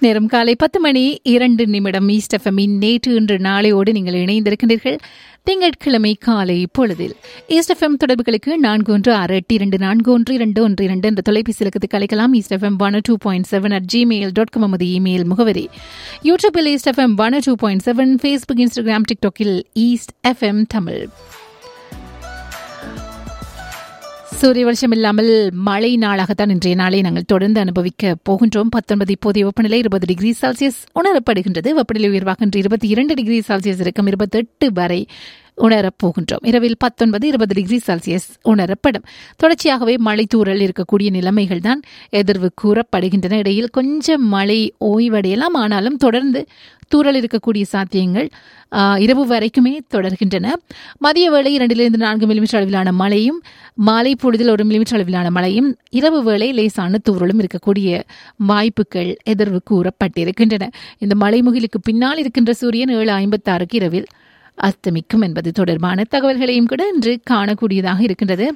நேரம் காலை பத்து மணி இரண்டு நிமிடம் ஈஸ்ட் எஃப்எம்மின் நேற்று இன்று நாளையோடு நீங்கள் இணைந்திருக்கின்றீர்கள் திங்கட்கிழமை காலை பொழுதில் ஈஸ்ட் எஃப்எம் தொடர்புகளுக்கு நான்கு ஒன்று ஆறு எட்டு இரண்டு நான்கு ஒன்று இரண்டு ஒன்று இரண்டு என்ற தொலைபேசி இலக்கத்துக்கு அழைக்கலாம் East FM one two point seven at Gmail dot com நமது இமெயில் முகவரி யூடியூபில் East FM one two point seven Facebook Instagram டிக்டாக்கில் ஈஸ்ட் எஃப்எம் தமிழ் சூரிய வருஷம் இல்லாமல் மழை நாளாகத்தான் இன்றைய நாளை நாங்கள் தொடர்ந்து அனுபவிக்க போகின்றோம் பத்தொன்பது இப்போதைய வெப்பநிலை இருபது டிகிரி செல்சியஸ் உணரப்படுகின்றது வெப்பநிலை உயர்வாக இன்று இருபத்தி இரண்டு டிகிரி செல்சியஸ் இருக்கும் இருபத்தெட்டு வரை உணரப் போகின்றோம் இரவில் பத்தொன்பது இருபது டிகிரி செல்சியஸ் உணரப்படும் தொடர்ச்சியாகவே மழை தூறல் இருக்கக்கூடிய நிலைமைகள் தான் எதிர்வு கூறப்படுகின்றன இடையில் கொஞ்சம் மழை ஓய்வடையலாம் ஆனாலும் தொடர்ந்து தூறல் இருக்கக்கூடிய சாத்தியங்கள் இரவு வரைக்குமே தொடர்கின்றன மதிய வேளை இரண்டிலிருந்து நான்கு மில்லிமீட்டர் அளவிலான மழையும் மாலை பொழுதில் ஒரு மில்லிமீட்டர் அளவிலான மழையும் இரவு வேளை லேசான தூறலும் இருக்கக்கூடிய வாய்ப்புகள் எதிர்வு கூறப்பட்டிருக்கின்றன இந்த மலைமுகிலுக்கு பின்னால் இருக்கின்ற சூரியன் ஏழு ஐம்பத்தாறுக்கு இரவில் அஸ்தமிக்கும் என்பது தொடர்பான தகவல்களையும் கூட இன்று காணக்கூடியதாக இருக்கின்றது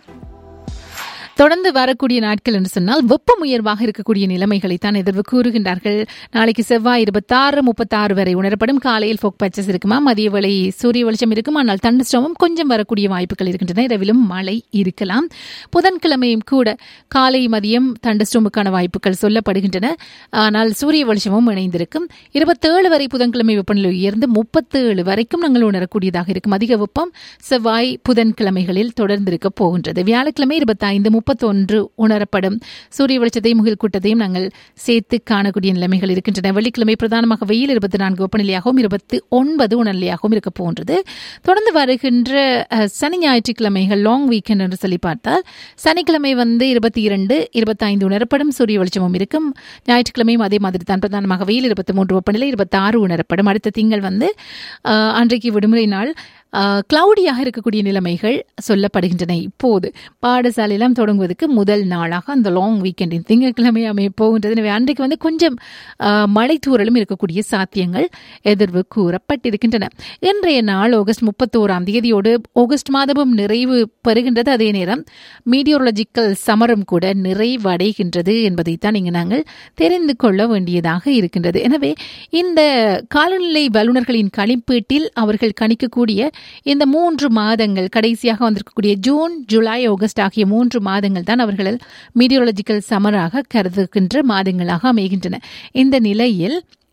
தொடர்ந்து வரக்கூடிய நாட்கள் என்று சொன்னால் வெப்பம் உயர்வாக இருக்கக்கூடிய நிலைமைகளை தான் எதிர்வு கூறுகின்றார்கள் நாளைக்கு செவ்வாய் இருபத்தாறு முப்பத்தாறு வரை உணரப்படும் காலையில் ஃபோக் பச்சஸ் இருக்குமா மதிய வேளை சூரிய வெளிச்சம் இருக்கும் ஆனால் தண்டஸ்டமும் கொஞ்சம் வரக்கூடிய வாய்ப்புகள் இருக்கின்றன இரவிலும் மழை இருக்கலாம் புதன்கிழமையும் கூட காலை மதியம் தண்டஸ்டோமுக்கான வாய்ப்புகள் சொல்லப்படுகின்றன ஆனால் சூரிய வெளிச்சமும் இணைந்திருக்கும் இருபத்தேழு வரை புதன்கிழமை வெப்பநிலை உயர்ந்து முப்பத்தேழு வரைக்கும் நாங்கள் உணரக்கூடியதாக இருக்கும் அதிக வெப்பம் செவ்வாய் புதன்கிழமைகளில் தொடர்ந்து இருக்க போகின்றது வியாழக்கிழமை இருபத்தைந்து முப்பத்தொன்று உணரப்படும் சூரிய வெளிச்சத்தையும் முகில் கூட்டத்தையும் நாங்கள் சேர்த்து காணக்கூடிய நிலைமைகள் இருக்கின்றன வெள்ளிக்கிழமை பிரதானமாக வெயில் இருபத்தி நான்கு வெப்பநிலையாகவும் இருபத்தி ஒன்பது உணர்நிலையாகவும் இருக்க போன்றது தொடர்ந்து வருகின்ற சனி ஞாயிற்றுக்கிழமைகள் லாங் வீக்கெண்ட் என்று சொல்லி பார்த்தால் சனிக்கிழமை வந்து இருபத்தி இரண்டு இருபத்தைந்து உணரப்படும் சூரிய வெளிச்சமும் இருக்கும் ஞாயிற்றுக்கிழமையும் அதே மாதிரி தான் பிரதானமாக வெயில் இருபத்தி மூன்று வெப்பநிலை இருபத்தி ஆறு உணரப்படும் அடுத்த திங்கள் வந்து அன்றைக்கு விடுமுறை நாள் கிளவுடியாக இருக்கக்கூடிய நிலைமைகள் சொல்லப்படுகின்றன இப்போது பாடசாலையெல்லாம் தொடங்குவதற்கு முதல் நாளாக அந்த லாங் வீக்கெண்டின் திங்கட்கிழமை அமைய போகின்றது எனவே அன்றைக்கு வந்து கொஞ்சம் மழை தூரலும் இருக்கக்கூடிய சாத்தியங்கள் எதிர்வு கூறப்பட்டிருக்கின்றன இன்றைய நாள் ஆகஸ்ட் முப்பத்தோராம் தேதியோடு ஆகஸ்ட் மாதமும் நிறைவு பெறுகின்றது அதே நேரம் மீடியோலஜிக்கல் சமரம் கூட நிறைவடைகின்றது என்பதைத்தான் இங்கு நாங்கள் தெரிந்து கொள்ள வேண்டியதாக இருக்கின்றது எனவே இந்த காலநிலை வல்லுநர்களின் கணிப்பீட்டில் அவர்கள் கணிக்கக்கூடிய இந்த மூன்று மாதங்கள் கடைசியாக வந்திருக்கக்கூடிய ஜூன் ஜூலை ஆகஸ்ட் ஆகிய மூன்று மாதங்கள் தான் அவர்கள் மீடியோலஜிக்கல் சமராக கருதுகின்ற மாதங்களாக அமைகின்றன இந்த நிலையில்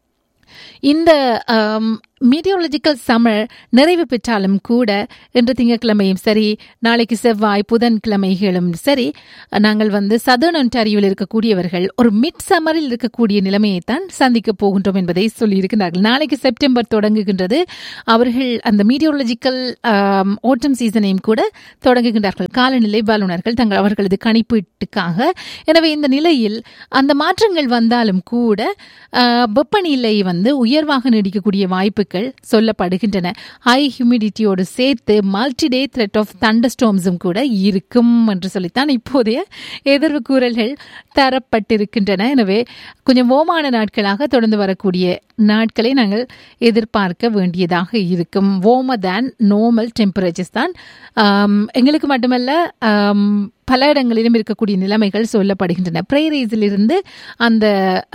இந்த மீடியோலஜிக்கல் சம்மர் நிறைவு பெற்றாலும் கூட இன்று திங்கட்கிழமையும் சரி நாளைக்கு செவ்வாய் புதன்கிழமைகளும் சரி நாங்கள் வந்து சதர்ன் ஒன்டாரியோவில் இருக்கக்கூடியவர்கள் ஒரு மிட் சம்மரில் இருக்கக்கூடிய நிலைமையை தான் சந்திக்க போகின்றோம் என்பதை சொல்லியிருக்கிறார்கள் நாளைக்கு செப்டம்பர் தொடங்குகின்றது அவர்கள் அந்த மீடியோலஜிக்கல் ஓட்டம் சீசனையும் கூட தொடங்குகின்றார்கள் காலநிலை வல்லுநர்கள் தங்கள் அவர்களது கணிப்பீட்டுக்காக எனவே இந்த நிலையில் அந்த மாற்றங்கள் வந்தாலும் கூட வெப்பநிலை வந்து உயர்வாக நீடிக்கக்கூடிய வாய்ப்பு வாய்ப்புகள் சொல்லப்படுகின்றன ஹை ஹியூமிடிட்டியோடு சேர்த்து மல்டிடே த்ரெட் ஆஃப் தண்டஸ்டோம்ஸும் கூட இருக்கும் என்று சொல்லித்தான் இப்போதைய எதிர்வு கூறல்கள் தரப்பட்டிருக்கின்றன எனவே கொஞ்சம் ஓமான நாட்களாக தொடர்ந்து வரக்கூடிய நாட்களை நாங்கள் எதிர்பார்க்க வேண்டியதாக இருக்கும் ஓம தேன் நோமல் டெம்பரேச்சர்ஸ் தான் எங்களுக்கு மட்டுமல்ல பல இடங்களிலும் இருக்கக்கூடிய நிலைமைகள் சொல்லப்படுகின்றன ப்ரேரேஸிலிருந்து அந்த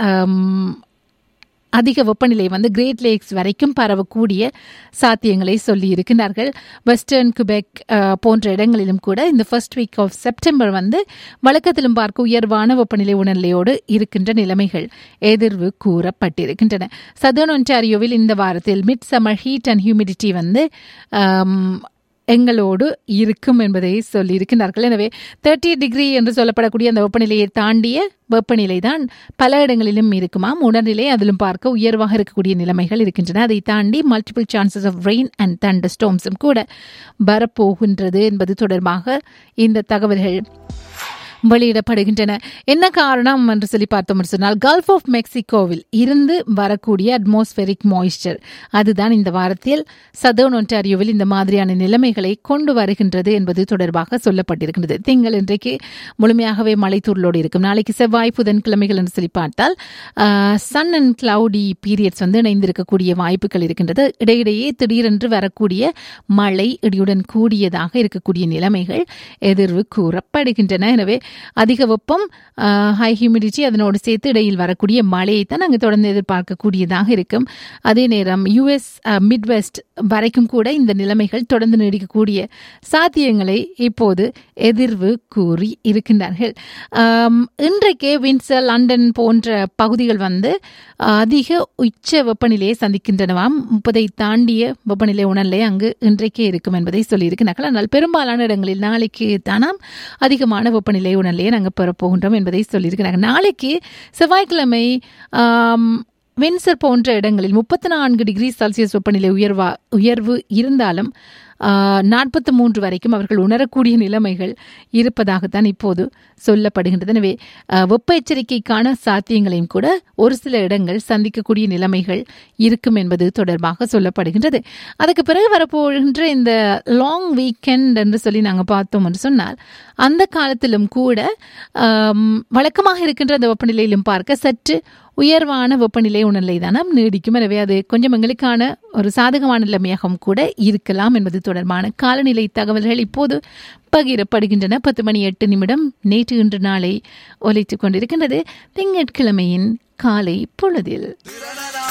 அதிக வெப்பநிலை வந்து கிரேட் லேக்ஸ் வரைக்கும் பரவக்கூடிய சாத்தியங்களை சொல்லி இருக்கின்றார்கள் வெஸ்டர்ன் குபெக் போன்ற இடங்களிலும் கூட இந்த ஃபர்ஸ்ட் வீக் ஆஃப் செப்டம்பர் வந்து வழக்கத்திலும் பார்க்க உயர்வான வெப்பநிலை உணர்நிலையோடு இருக்கின்ற நிலைமைகள் எதிர்வு கூறப்பட்டிருக்கின்றன சதர்ன் ஒன்டாரியோவில் இந்த வாரத்தில் mid summer heat and humidity வந்து எங்களோடு இருக்கும் என்பதை சொல்லியிருக்கிறார்கள் எனவே தேர்ட்டி டிகிரி என்று சொல்லப்படக்கூடிய அந்த வெப்பநிலையை தாண்டிய வெப்பநிலை தான் பல இடங்களிலும் இருக்குமாம் உடல்நிலை அதிலும் பார்க்க உயர்வாக இருக்கக்கூடிய நிலைமைகள் இருக்கின்றன அதை தாண்டி multiple chances of rain and thunder ஸ்டோம்ஸும் கூட வரப்போகின்றது என்பது தொடர்பாக இந்த தகவல்கள் வெளியிடப்படுகின்றன என்ன காரணம் என்று சொல்லி பார்த்தோம் சொன்னால் கல்ஃப் ஆஃப் மெக்சிகோவில் இருந்து வரக்கூடிய அட்மாஸ்பெரிக் மாய்ஸ்சர் அதுதான் இந்த வாரத்தில் சதர்ன் ஒன்டாரியோவில் இந்த மாதிரியான நிலைமைகளை கொண்டு வருகின்றது என்பது தொடர்பாக சொல்லப்பட்டிருக்கின்றது திங்கள் இன்றைக்கு முழுமையாகவே மலைத்தூரலோடு இருக்கும் நாளைக்கு செவ்வாய் புதன்கிழமைகள் என்று சொல்லி பார்த்தால் சன் அண்ட் கிளவுடி பீரியட்ஸ் வந்து இணைந்திருக்கக்கூடிய வாய்ப்புகள் இருக்கின்றது இடையிடையே திடீரென்று வரக்கூடிய மழை இடியுடன் கூடியதாக இருக்கக்கூடிய நிலைமைகள் எதிர்வு கூறப்படுகின்றன எனவே அதிக வெப்பம் ஹை ஹியூமிடிட்டி அதனோடு சேர்த்து இடையில் வரக்கூடிய மழையை தான் நாங்கள் தொடர்ந்து எதிர்பார்க்கக்கூடியதாக இருக்கும் அதே நேரம் யுஎஸ் மிட்வெஸ்ட் வரைக்கும் கூட இந்த நிலைமைகள் தொடர்ந்து நீடிக்கக்கூடிய சாத்தியங்களை இப்போது எதிர்வு கூறி இருக்கின்றார்கள் ஆம், இன்றைக்கே வின்சர் லண்டன் போன்ற பகுதிகள் வந்து அதிக உச்ச வெப்பநிலையை சந்திக்கின்றனவாம் முப்பதை தாண்டிய வெப்பநிலை உணர்நிலை அங்கு இன்றைக்கே இருக்கும் என்பதை சொல்லியிருக்கிறார்கள் ஆனால் பெரும்பாலான இடங்களில் நாளைக்கு தானாம் அதிகமான வெப்பநிலை உணர்நிலையை நாங்கள் பெறப்போகின்றோம் என்பதை சொல்லியிருக்கிறாங்க நாளைக்கு செவ்வாய்க்கிழமை ஆம், வின்சர் போன்ற இடங்களில் முப்பத்தி நான்கு டிகிரி செல்சியஸ் வெப்பநிலை உயர்வா உயர்வு இருந்தாலும் நாற்பத்தி மூன்று வரைக்கும் அவர்கள் உணரக்கூடிய நிலைமைகள் இருப்பதாகத்தான் இப்போது சொல்லப்படுகின்றது எனவே ஆஹ், வெப்ப எச்சரிக்கைக்கான சாத்தியங்களையும் கூட ஒரு சில இடங்கள் சந்திக்கக்கூடிய நிலைமைகள் இருக்கும் என்பது தொடர்பாக சொல்லப்படுகின்றது அதுக்கு பிறகு வரப்போகின்ற இந்த லாங் வீக்கெண்ட் என்று சொல்லி நாங்கள் பார்த்தோம் என்று சொன்னால் அந்த காலத்திலும் கூட ஆம், வழக்கமாக இருக்கின்ற அந்த வெப்பநிலையிலும் பார்க்க சற்று உயர்வான வெப்பநிலை உணர்நிலை தானே நீடிக்கும் எனவே அது கொஞ்சம் எங்களுக்கான ஒரு சாதகமான நிலைமையாகவும் கூட இருக்கலாம் என்பது தொடர்பான காலநிலை தகவல்கள் இப்போது பகிரப்படுகின்றன பத்து மணி எட்டு நிமிடம் நேற்று இன்று நாளை ஒலித்துக் கொண்டிருக்கின்றது திங்கட்கிழமையின் காலை பொழுதில்